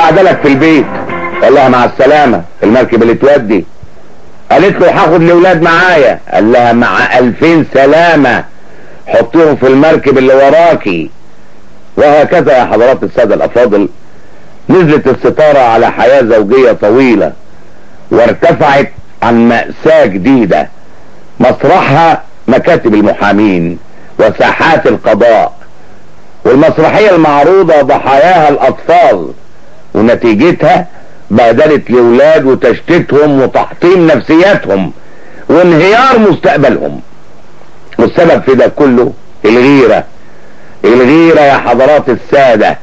قاعده لك في البيت قال لها مع السلامه المركب اللي تودي قالت له هاخد الاولاد معايا قال لها مع الفين سلامه حطيهم في المركب اللي وراكي وهكذا يا حضرات الساده الافاضل نزلت الستاره على حياه زوجيه طويله وارتفعت عن ماساه جديده مسرحها مكاتب المحامين وساحات القضاء والمسرحيه المعروضه ضحاياها الاطفال ونتيجتها بهدله الاولاد وتشتيتهم وتحطيم نفسياتهم وانهيار مستقبلهم والسبب في ده كله الغيره الغيره يا حضرات الساده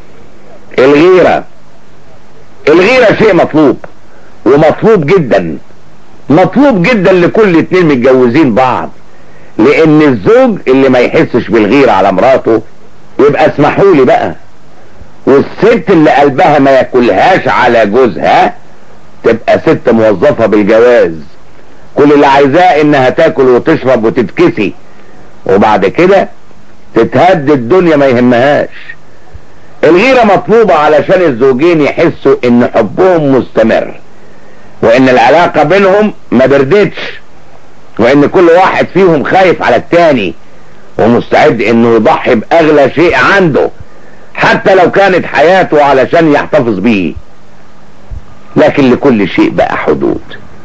الغيره الغيره شيء مطلوب ومطلوب جدا مطلوب جدا لكل اتنين متجوزين بعض لان الزوج اللي ما يحسش بالغيره على مراته يبقى اسمحوا لي بقى والست اللي قلبها ما ياكلهاش على جوزها تبقى ست موظفة بالجواز كل اللي عايزاه انها تاكل وتشرب وتتكسي وبعد كده تتهد الدنيا ما يهمهاش الغيرة مطلوبة علشان الزوجين يحسوا ان حبهم مستمر وان العلاقة بينهم ما بردتش وان كل واحد فيهم خايف على التاني ومستعد انه يضحي باغلى شيء عنده حتى لو كانت حياته علشان يحتفظ بيه لكن لكل شيء بقى حدود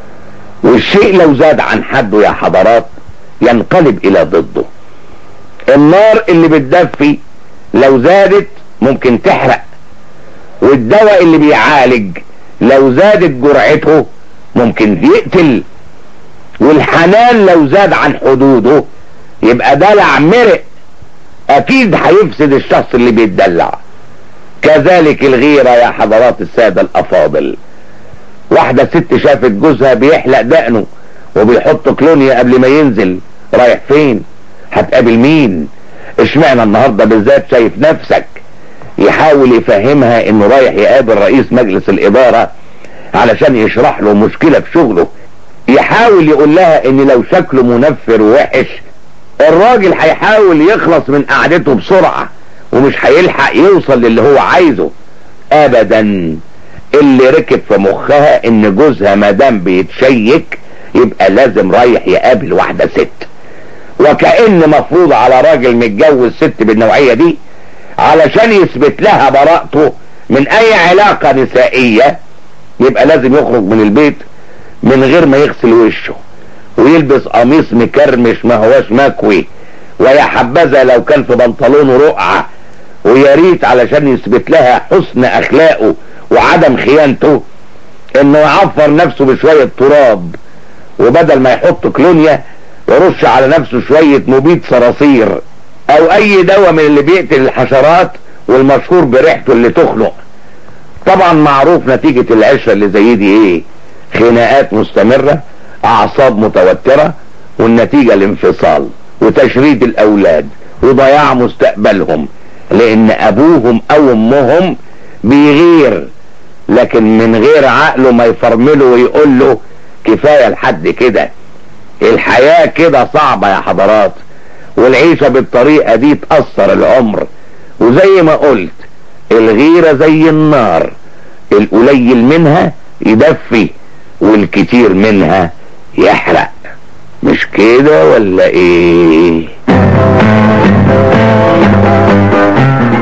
والشيء لو زاد عن حده يا حضرات ينقلب الى ضده النار اللي بتدفي لو زادت ممكن تحرق والدواء اللي بيعالج لو زادت جرعته ممكن يقتل والحنان لو زاد عن حدوده يبقى دلع مرق اكيد هيفسد الشخص اللي بيتدلع كذلك الغيرة يا حضرات السادة الافاضل واحدة ست شافت جوزها بيحلق دقنه وبيحط كلونيا قبل ما ينزل رايح فين هتقابل مين اشمعنى النهاردة بالذات شايف نفسك يحاول يفهمها انه رايح يقابل رئيس مجلس الادارة علشان يشرح له مشكلة في شغله يحاول يقول لها ان لو شكله منفر ووحش الراجل هيحاول يخلص من قعدته بسرعة ومش هيلحق يوصل للي هو عايزه ابدا اللي ركب في مخها ان جوزها مادام بيتشيك يبقى لازم رايح يقابل واحدة ست وكأن مفروض على راجل متجوز ست بالنوعية دي علشان يثبت لها براءته من اي علاقة نسائية يبقى لازم يخرج من البيت من غير ما يغسل وشه ويلبس قميص مكرمش ما هواش مكوي ويا حبذا لو كان في بنطلونه رقعة ويا ريت علشان يثبت لها حسن اخلاقه وعدم خيانته انه يعفر نفسه بشوية تراب وبدل ما يحط كلونيا يرش على نفسه شوية مبيد صراصير او اي دواء من اللي بيقتل الحشرات والمشهور بريحته اللي تخنق طبعا معروف نتيجة العشرة اللي زي دي ايه خناقات مستمرة اعصاب متوترة والنتيجة الانفصال وتشريد الاولاد وضياع مستقبلهم لان ابوهم او امهم بيغير لكن من غير عقله ما يفرمله ويقول له كفاية لحد كده الحياة كده صعبة يا حضرات والعيشة بالطريقة دي تأثر العمر وزي ما قلت الغيرة زي النار القليل منها يدفي والكتير منها يحرق مش كده ولا ايه